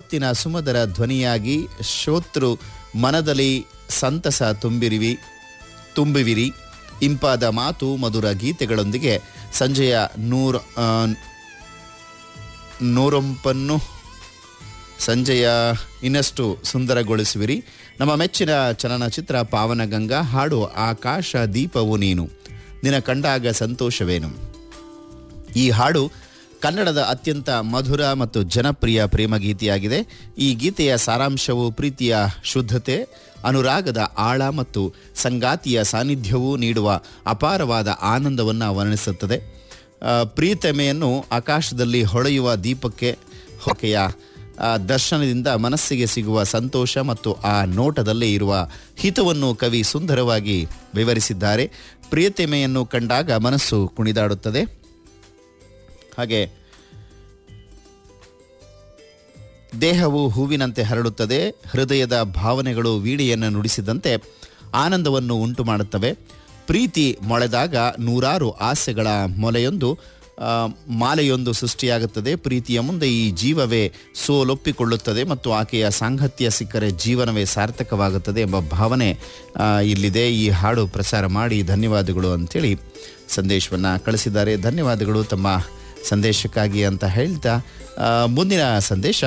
ತಿನ ಸುಮಧುರ ಧ್ವನಿಯಾಗಿ ಶ್ರೋತೃ ಮನದಲ್ಲಿ ಸಂತಸ ತುಂಬಿರಿವಿ ತುಂಬುವಿರಿ ಇಂಪಾದ ಮಾತು ಮಧುರ ಗೀತೆಗಳೊಂದಿಗೆ ಸಂಜೆಯ ನೂರ ಆ, ನೂರೊಂಪನ್ನು ಸಂಜೆಯ ಇನ್ನಷ್ಟು ಸುಂದರಗೊಳಿಸುವಿರಿ ನಮ್ಮ ಮೆಚ್ಚಿನ ಚಲನಚಿತ್ರ ಪಾವನಗಂಗಾ ಹಾಡು ಆಕಾಶ ದೀಪವು ನೀನು ನಿನ ಕಂಡಾಗ ಸಂತೋಷವೇನು ಈ ಹಾಡು ಕನ್ನಡದ ಅತ್ಯಂತ ಮಧುರ ಮತ್ತು ಜನಪ್ರಿಯ ಪ್ರೇಮಗೀತೆಯಾಗಿದೆ ಈ ಗೀತೆಯ ಸಾರಾಂಶವು ಪ್ರೀತಿಯ ಶುದ್ಧತೆ ಅನುರಾಗದ ಆಳ ಮತ್ತು ಸಂಗಾತಿಯ ಸಾನ್ನಿಧ್ಯವೂ ನೀಡುವ ಅಪಾರವಾದ ಆನಂದವನ್ನು ವರ್ಣಿಸುತ್ತದೆ ಆ, ಪ್ರೀತಮೆಯನ್ನು ಆಕಾಶದಲ್ಲಿ ಹೊಳೆಯುವ ದೀಪಕ್ಕೆ ಹೊಕೆಯ ಆ ದರ್ಶನದಿಂದ ಮನಸ್ಸಿಗೆ ಸಿಗುವ ಸಂತೋಷ ಮತ್ತು ಆ ನೋಟದಲ್ಲಿ ಇರುವ ಹಿತವನ್ನು ಕವಿ ಸುಂದರವಾಗಿ ವಿವರಿಸಿದ್ದಾರೆ ಪ್ರಿಯತೆಮೆಯನ್ನು ಕಂಡಾಗ ಮನಸ್ಸು ಕುಣಿದಾಡುತ್ತದೆ ಹಾಗೆ ದೇಹವು ಹೂವಿನಂತೆ ಹರಡುತ್ತದೆ ಹೃದಯದ ಭಾವನೆಗಳು ವೀಣೆಯನ್ನು ನುಡಿಸಿದಂತೆ ಆನಂದವನ್ನು ಉಂಟು ಮಾಡುತ್ತವೆ ಪ್ರೀತಿ ಮೊಳೆದಾಗ ನೂರಾರು ಆಸೆಗಳ ಮೊಲೆಯೊಂದು ಆ, ಮಾಲೆಯೊಂದು ಸೃಷ್ಟಿಯಾಗುತ್ತದೆ ಪ್ರೀತಿಯ ಮುಂದೆ ಈ ಜೀವವೇ ಸೋಲೊಪ್ಪಿಕೊಳ್ಳುತ್ತದೆ ಮತ್ತು ಆಕೆಯ ಸಾಂಗತ್ಯ ಸಿಕ್ಕರೆ ಜೀವನವೇ ಸಾರ್ಥಕವಾಗುತ್ತದೆ ಎಂಬ ಭಾವನೆ ಆ, ಇಲ್ಲಿದೆ ಈ ಹಾಡು ಪ್ರಸಾರ ಮಾಡಿ ಧನ್ಯವಾದಗಳು ಅಂತೇಳಿ ಸಂದೇಶವನ್ನು ಕಳಿಸಿದ್ದಾರೆ ಧನ್ಯವಾದಗಳು ತಮ್ಮ ಸಂದೇಶಕ್ಕಾಗಿ ಅಂತ ಹೇಳ್ತಾ ಆ, ಮುಂದಿನ ಸಂದೇಶ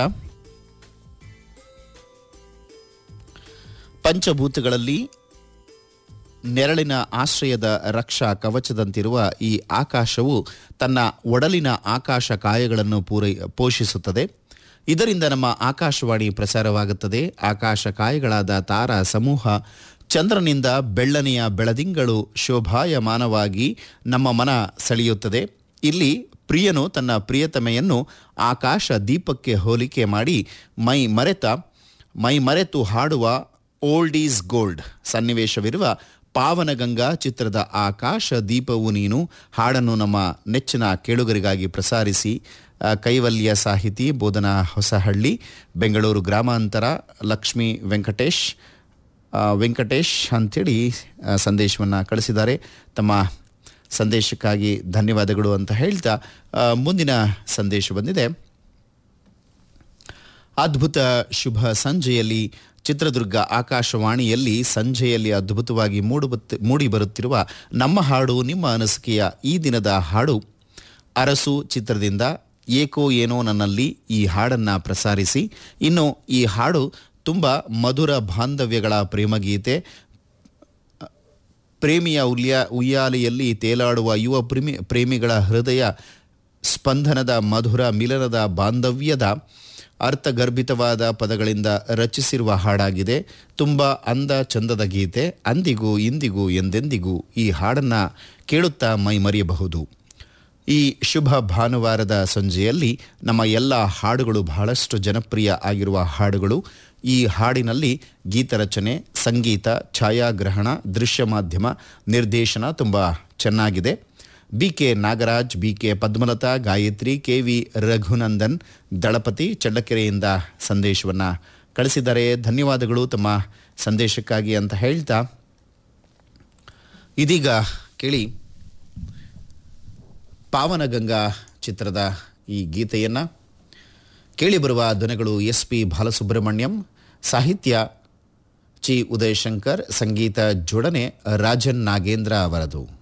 ಪಂಚಭೂತಗಳಲ್ಲಿ ನೆರಳಿನ ಆಶ್ರಯದ ರಕ್ಷಾ ಕವಚದಂತಿರುವ ಈ ಆಕಾಶವು ತನ್ನ ಒಡಲಿನ ಆಕಾಶ ಕಾಯಗಳನ್ನು ಪೂರೈ ಪೋಷಿಸುತ್ತದೆ ಇದರಿಂದ ನಮ್ಮ ಆಕಾಶವಾಣಿ ಪ್ರಸಾರವಾಗುತ್ತದೆ ಆಕಾಶ ಕಾಯಗಳಾದ ತಾರಾ ಸಮೂಹ ಚಂದ್ರನಿಂದ ಬೆಳ್ಳನೆಯ ಬೆಳದಿಂಗಳು ಶೋಭಾಯಮಾನವಾಗಿ ನಮ್ಮ ಮನ ಸೆಳೆಯುತ್ತದೆ ಇಲ್ಲಿ ಪ್ರಿಯನು ತನ್ನ ಪ್ರಿಯತಮೆಯನ್ನು ಆಕಾಶ ದೀಪಕ್ಕೆ ಹೋಲಿಕೆ ಮಾಡಿ ಮೈ ಮರೆತ ಮೈ ಮರೆತು ಹಾಡುವ ಓಲ್ಡ್ ಈಸ್ ಗೋಲ್ಡ್ ಸನ್ನಿವೇಶವಿರುವ ಪಾವನಗಂಗಾ ಚಿತ್ರದ ಆಕಾಶ ದೀಪವು ನೀನು ಹಾಡನ್ನು ನಮ್ಮ ನೆಚ್ಚಿನ ಕೇಳುಗರಿಗಾಗಿ ಪ್ರಸಾರಿಸಿ ಆ, ಕೈವಲ್ಯ ಸಾಹಿತಿ ಬೋಧನಾ ಹೊಸಹಳ್ಳಿ ಬೆಂಗಳೂರು ಗ್ರಾಮಾಂತರ ಲಕ್ಷ್ಮೀ ವೆಂಕಟೇಶ್ ಆ, ವೆಂಕಟೇಶ್ ಅಂಥೇಳಿ ಸಂದೇಶವನ್ನು ಕಳಿಸಿದ್ದಾರೆ ತಮ್ಮ ಸಂದೇಶಕ್ಕಾಗಿ ಧನ್ಯವಾದಗಳು ಅಂತ ಹೇಳ್ತಾ ಆ, ಮುಂದಿನ ಸಂದೇಶ ಬಂದಿದೆ ಅದ್ಭುತ ಶುಭ ಸಂಜೆಯಲ್ಲಿ ಚಿತ್ರದುರ್ಗ ಆಕಾಶವಾಣಿಯಲ್ಲಿ ಸಂಜೆಯಲ್ಲಿ ಅದ್ಭುತವಾಗಿ ಮೂಡುಬತ್ ಮೂಡಿ ಬರುತ್ತಿರುವ ನಮ್ಮ ಹಾಡು ನಿಮ್ಮ ಅನಿಸಿಕೆಯ ಈ ದಿನದ ಹಾಡು ಅರಸು ಚಿತ್ರದಿಂದ ಏಕೋ ಏನೋ ನನ್ನಲ್ಲಿ ಈ ಹಾಡನ್ನು ಪ್ರಸಾರಿಸಿ ಇನ್ನು ಈ ಹಾಡು ತುಂಬ ಮಧುರ ಬಾಂಧವ್ಯಗಳ ಪ್ರೇಮಗೀತೆ ಪ್ರೇಮಿಯ ಉಲ್ಯ ಉಯ್ಯಾಲೆಯಲ್ಲಿ ತೇಲಾಡುವ ಯುವ ಪ್ರೇಮಿ ಪ್ರೇಮಿಗಳ ಹೃದಯ ಸ್ಪಂದನದ ಮಧುರ ಮಿಲನದ ಬಾಂಧವ್ಯದ ಅರ್ಥಗರ್ಭಿತವಾದ ಪದಗಳಿಂದ ರಚಿಸಿರುವ ಹಾಡಾಗಿದೆ ತುಂಬ ಅಂದ ಚಂದದ ಗೀತೆ ಅಂದಿಗೂ ಇಂದಿಗೂ ಎಂದೆಂದಿಗೂ ಈ ಹಾಡನ್ನು ಕೇಳುತ್ತಾ ಮೈ ಮರೆಯಬಹುದು ಈ ಶುಭ ಭಾನುವಾರದ ಸಂಜೆಯಲ್ಲಿ ನಮ್ಮ ಎಲ್ಲ ಹಾಡುಗಳು ಬಹಳಷ್ಟು ಜನಪ್ರಿಯ ಆಗಿರುವ ಹಾಡುಗಳು ಈ ಹಾಡಿನಲ್ಲಿ ಗೀತರಚನೆ ಸಂಗೀತ ಛಾಯಾಗ್ರಹಣ ದೃಶ್ಯ ಮಾಧ್ಯಮ ನಿರ್ದೇಶನ ತುಂಬ ಚೆನ್ನಾಗಿದೆ B K Nagaraj B K Padmalatha Gayatri K V Raghunandan Dalapathi ಚಳ್ಳಕೆರೆಯಿಂದ ಸಂದೇಶವನ್ನು ಕಳಿಸಿದ್ದಾರೆ ಧನ್ಯವಾದಗಳು ತಮ್ಮ ಸಂದೇಶಕ್ಕಾಗಿ ಅಂತ ಹೇಳ್ತಾ ಇದೀಗ ಕೇಳಿ ಪಾವನಗಂಗಾ ಚಿತ್ರದ ಈ ಗೀತೆಯನ್ನು ಕೇಳಿಬರುವ ಧ್ವನಿಗಳು ಎಸ್ ಪಿ ಬಾಲಸುಬ್ರಹ್ಮಣ್ಯಂ ಸಾಹಿತ್ಯ ಚಿ ಉದಯಶಂಕರ್ ಸಂಗೀತ ಜೋಡಣೆ ರಾಜನ್ ನಾಗೇಂದ್ರ ಅವರದು